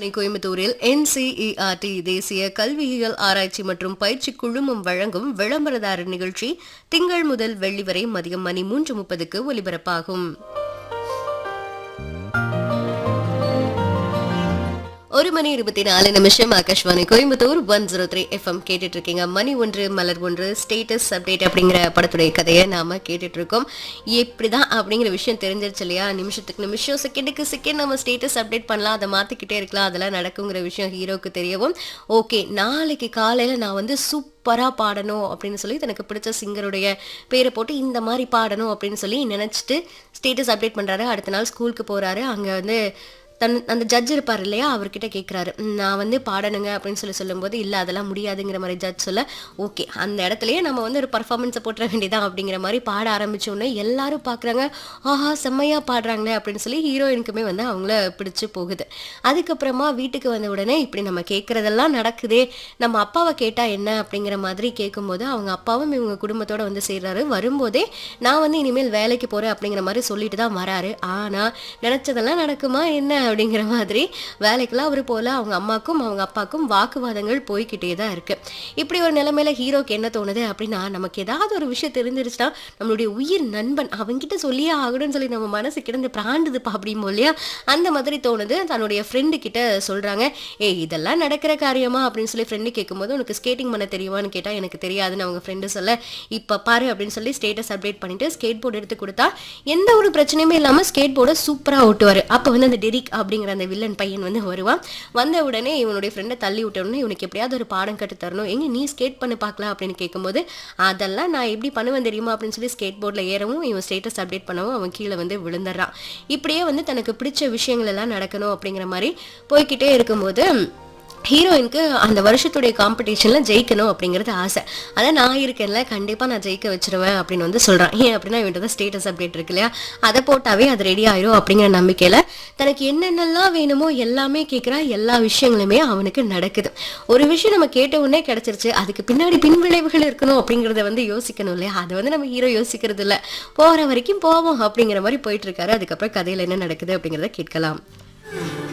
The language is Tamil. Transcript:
ஆகாஷ்வாணி கோயம்புத்தூரில் என்சிஇஆர்டி தேசிய கல்வியியல் ஆராய்ச்சி மற்றும் பயிற்சி குழுமம் வழங்கும் விளம்பரதாரர் நிகழ்ச்சி திங்கள் முதல் வெள்ளி வரை மதியம் மணி மூன்று முப்பதுக்கு ஒலிபரப்பாகும் ஒரு மணி இருபத்தி நாலு நிமிஷம் Akashvani Coimbatore one zero three FM கேட்டுட்டு இருக்கீங்க மணி ஒன்று மலர் ஒன்று ஸ்டேட்டஸ் அப்டேட் அப்படிங்கிற படத்துடைய கதையை நாம கேட்டுட்டு இருக்கோம் எப்படிதான் அப்படிங்கிற விஷயம் தெரிஞ்சிருச்சு இல்லையா நிமிஷத்துக்கு நிமிஷம் செகண்டுக்கு செகண்ட் நம்ம ஸ்டேட்டஸ் அப்டேட் பண்ணலாம் அதை மாத்திக்கிட்டே இருக்கலாம் அதெல்லாம் நடக்குங்கிற விஷயம் ஹீரோக்கு தெரியவும் ஓகே நாளைக்கு காலையில நான் வந்து சூப்பரா பாடணும் அப்படின்னு சொல்லி தனக்கு பிடிச்ச சிங்கருடைய பேரை போட்டு இந்த மாதிரி பாடணும் அப்படின்னு சொல்லி நினைச்சிட்டு ஸ்டேட்டஸ் அப்டேட் பண்றாரு அடுத்த நாள் ஸ்கூலுக்கு போறாரு அங்க வந்து தன் அந்த ஜட்ஜ் இருப்பார் இல்லையா அவர்கிட்ட கேட்குறாரு நான் வந்து பாடணுங்க அப்படின்னு சொல்லி சொல்லும்போது இல்லை அதெல்லாம் முடியாதுங்கிற மாதிரி ஜட்ஜ் சொல்ல ஓகே அந்த இடத்துலயே நம்ம வந்து ஒரு பர்ஃபார்மன்ஸை போட்டுற வேண்டியதான் அப்படிங்கிற மாதிரி பாட ஆரம்பிச்ச உடனே எல்லாரும் பார்க்குறாங்க ஆஹா செம்மையாக பாடுறாங்களே அப்படின்னு சொல்லி ஹீரோயினுக்குமே வந்து அவங்கள பிடிச்சு போகுது அதுக்கப்புறமா வீட்டுக்கு வந்த உடனே இப்படி நம்ம கேட்குறதெல்லாம் நடக்குதே நம்ம அப்பாவை கேட்டால் என்ன அப்படிங்கிற மாதிரி கேட்கும்போது அவங்க அப்பாவும் இவங்க குடும்பத்தோட வந்து சேர்றாரு வரும்போதே நான் வந்து இனிமேல் வேலைக்கு போகிறேன் அப்படிங்கிற மாதிரி சொல்லிட்டு தான் வராரு ஆனால் நினச்சதெல்லாம் நடக்குமா என்ன அப்படிங்கிற மாதிரி வேலைக்கெல்லாம் அவர் போல அவங்க அம்மாக்கும் அவங்க அப்பாவுக்கும் வாக்குவாதங்கள் போய்கிட்டே தான் இருக்கு இப்படி ஒரு நிலைமையில ஹீரோக்கு என்ன தோணுது அப்படின்னா நமக்கு ஏதாவது ஒரு விஷயம் தெரிஞ்சிருச்சுன்னா நம்மளுடைய உயிர் நண்பன் அவன்கிட்ட சொல்லியே ஆகணும்னு சொல்லி நம்ம மனசு கிடந்து பிராண்டுதுப்பா அப்படிமோ இல்லையா அந்த மாதிரி தோணுது தன்னுடைய ஃப்ரெண்டு கிட்ட சொல்றாங்க ஏய் இதெல்லாம் நடக்கிற காரியமா அப்படின்னு சொல்லி ஃப்ரெண்டு கேட்கும்போது உனக்கு ஸ்கேட்டிங் பண்ண தெரியுமான்னு கேட்டா எனக்கு தெரியாதுன்னு அவங்க ஃப்ரெண்டு சொல்ல இப்ப பாரு அப்படின்னு சொல்லி ஸ்டேட்டஸ் அப்டேட் பண்ணிட்டு ஸ்கேட் போர்டு எடுத்து கொடுத்தா எந்த ஒரு பிரச்சனையுமே இல்லாம ஸ்கேட் போர்டை சூப்பரா ஓட்டுவாரு அப்ப வந்து அந்த டெரிக் அப்படிங்கிற அந்த வில்லன் பையன் வந்து வருவான் வந்த உடனே இவனுடைய ஃப்ரெண்டை தள்ளி விட்ட உடனே இவனுக்கு எப்படியாவது ஒரு பாடம் கட்டு தரணும் எங்க நீ ஸ்கேட் பண்ணி பார்க்கலாம் அப்படின்னு கேட்கும்போது அதெல்லாம் நான் எப்படி பண்ணுவேன் தெரியுமா அப்படின்னு சொல்லி ஸ்கேட் போர்டில் ஏறவும் இவன் ஸ்டேட்டஸ் அப்டேட் பண்ணவும் அவன் கீழே வந்து விழுந்துடுறான் இப்படியே வந்து தனக்கு பிடிச்ச விஷயங்கள் எல்லாம் நடக்கணும் அப்படிங்கிற மாதிரி போய்க்கிட்டே இருக்கும்போது ஹீரோயினுக்கு அந்த வருஷத்துடைய காம்படிஷனில் ஜெயிக்கணும் அப்படிங்கிறது ஆசை அதான் நான் இருக்கேன்ல கண்டிப்பாக நான் ஜெயிக்க வச்சிருவேன் அப்படின்னு வந்து சொல்கிறான் ஏன் அப்படின்னா இவன்ட்டு தான் ஸ்டேட்டஸ் அப்டேட் இருக்கு இல்லையா அதை போட்டாவே அது ரெடி ஆயிரும் அப்படிங்கிற நம்பிக்கையில் தனக்கு என்னென்னலாம் வேணுமோ எல்லாமே கேட்குறா எல்லா விஷயங்களுமே அவனுக்கு நடக்குது ஒரு விஷயம் நம்ம கேட்ட உடனே கிடச்சிருச்சு அதுக்கு பின்னாடி பின்விளைவுகள் இருக்கணும் அப்படிங்கிறத வந்து யோசிக்கணும் இல்லையா அதை வந்து நம்ம ஹீரோ யோசிக்கிறது இல்லை போகிற வரைக்கும் போவோம் அப்படிங்கிற மாதிரி போயிட்டு இருக்காரு அதுக்கப்புறம் கதையில் என்ன நடக்குது அப்படிங்கிறத கேட்கலாம்